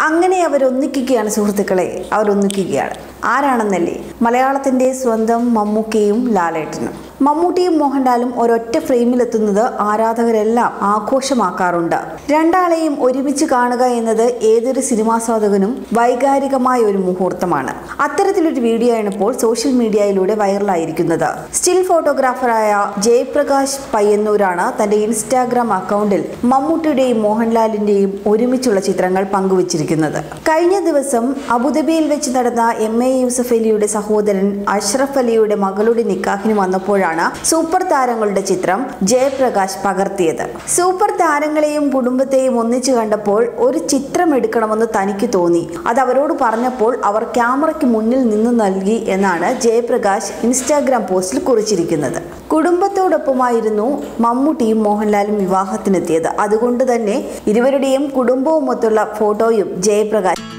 അങ്ങനെ അവരൊന്നിക്കുകയാണ് സുഹൃത്തുക്കളെ അവരൊന്നിക്കുകയാണ് ആരാണെന്നല്ലേ മലയാളത്തിന്റെ സ്വന്തം മമ്മൂക്കയും ലാലേട്ടനും മമ്മൂട്ടിയും മോഹൻലാലും ഒരൊറ്റ ഫ്രെയിമിലെത്തുന്നത് ആരാധകരെല്ലാം ആഘോഷമാക്കാറുണ്ട് രണ്ടാളെയും ഒരുമിച്ച് കാണുക എന്നത് ഏതൊരു സിനിമാസ്വാദകനും വൈകാരികമായ ഒരു മുഹൂർത്തമാണ് അത്തരത്തിലൊരു വീഡിയോ ആണ് ഇപ്പോൾ സോഷ്യൽ മീഡിയയിലൂടെ വൈറലായിരിക്കുന്നത് സ്റ്റിൽ ഫോട്ടോഗ്രാഫറായ ജയപ്രകാശ് പയ്യന്നൂരാണ് തന്റെ ഇൻസ്റ്റാഗ്രാം അക്കൗണ്ടിൽ മമ്മൂട്ടിയുടെയും മോഹൻലാലിന്റെയും ഒരുമിച്ചുള്ള ചിത്രങ്ങൾ പങ്കുവച്ചിരിക്കുന്നത് കഴിഞ്ഞ ദിവസം അബുദാബിയിൽ വെച്ച് നടന്ന എം എ യൂസഫ് അലിയുടെ സഹോദരൻ അഷ്റഫ് അലിയുടെ മകളുടെ നിക്കാഹിന് വന്നപ്പോഴാണ് സൂപ്പർ താരങ്ങളുടെ ചിത്രം ജയപ്രകാശ് പകർത്തിയത് സൂപ്പർ താരങ്ങളെയും കുടുംബത്തെയും ഒന്നിച്ചു കണ്ടപ്പോൾ ഒരു ചിത്രം എടുക്കണമെന്ന് തനിക്ക് തോന്നി അത് അവരോട് പറഞ്ഞപ്പോൾ അവർ ക്യാമറയ്ക്ക് മുന്നിൽ നിന്ന് നൽകി എന്നാണ് ജയപ്രകാശ് ഇൻസ്റ്റാഗ്രാം പോസ്റ്റിൽ കുറിച്ചിരിക്കുന്നത് കുടുംബത്തോടൊപ്പമായിരുന്നു മമ്മൂട്ടിയും മോഹൻലാലും വിവാഹത്തിനെത്തിയത് അതുകൊണ്ട് തന്നെ ഇരുവരുടെയും കുടുംബവുമൊത്തുള്ള ഫോട്ടോയും ജയപ്രകാശ്